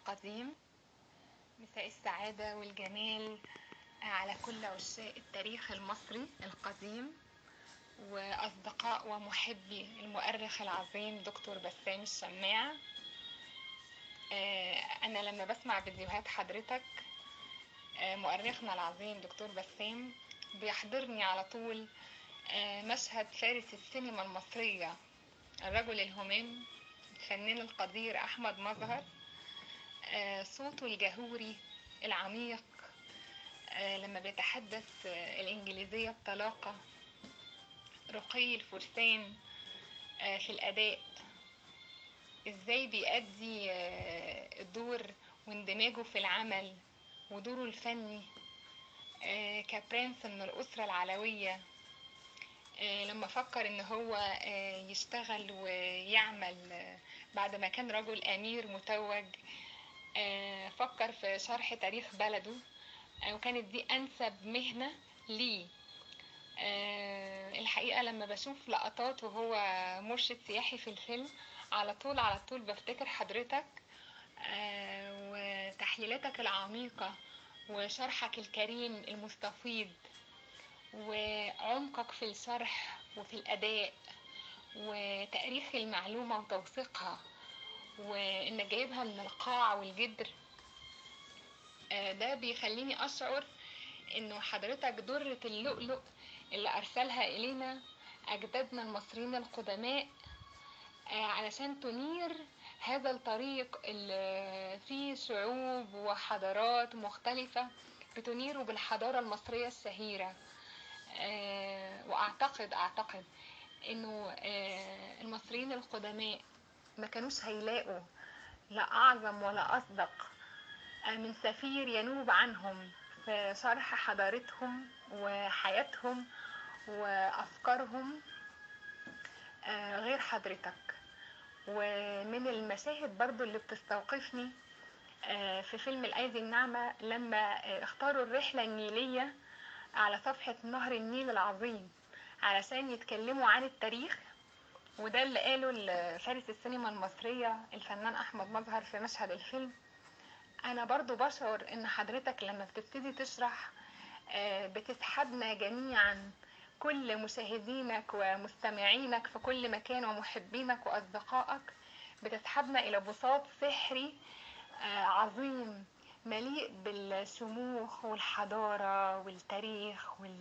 القديم مساء السعادة والجمال على كل عشاق التاريخ المصري القديم وأصدقاء ومحبي المؤرخ العظيم دكتور بسام الشماع آه، أنا لما بسمع فيديوهات حضرتك آه، مؤرخنا العظيم دكتور بسام بيحضرني على طول آه، مشهد فارس السينما المصرية الرجل الهمام الفنان القدير أحمد مظهر آه، صوته الجهوري العميق آه، لما بيتحدث آه، الإنجليزية بطلاقة رقي الفرسان آه، في الأداء إزاي بيأدي آه، الدور واندماجه في العمل ودوره الفني آه، كبرنس من الأسرة العلوية آه، لما فكر ان هو آه، يشتغل ويعمل آه، بعد ما كان رجل امير متوج آه، فكر في شرح تاريخ بلده آه، وكانت دي انسب مهنة ليه آه، الحقيقة لما بشوف لقطات وهو مرشد سياحي في الفيلم على طول على طول بفتكر حضرتك آه، وتحليلاتك العميقة وشرحك الكريم المستفيض وعمقك في الشرح وفي الأداء وتأريخ المعلومة وتوثيقها وإنك جايبها من القاع والجدر آه، ده بيخليني أشعر إنه حضرتك درة اللؤلؤ اللي أرسلها إلينا أجدادنا المصريين القدماء آه، علشان تنير هذا الطريق اللي فيه شعوب وحضارات مختلفة بتنيره بالحضارة المصرية الشهيرة آه، واعتقد اعتقد انه آه، المصريين القدماء ما كانوش هيلاقوا لا اعظم ولا اصدق آه، من سفير ينوب عنهم في شرح حضارتهم وحياتهم وافكارهم آه، غير حضرتك ومن المشاهد برضو اللي بتستوقفني آه، في فيلم الأيدي الناعمة لما آه، اختاروا الرحلة النيلية على صفحة نهر النيل العظيم علشان يتكلموا عن التاريخ وده اللي قاله فارس السينما المصرية الفنان أحمد مظهر في مشهد الفيلم أنا برضو بشعر إن حضرتك لما بتبتدي تشرح آه، بتسحبنا جميعا كل مشاهدينك ومستمعينك في كل مكان ومحبينك وأصدقائك بتسحبنا إلى بساط سحري آه، عظيم مليء بالشموخ والحضارة والتاريخ وال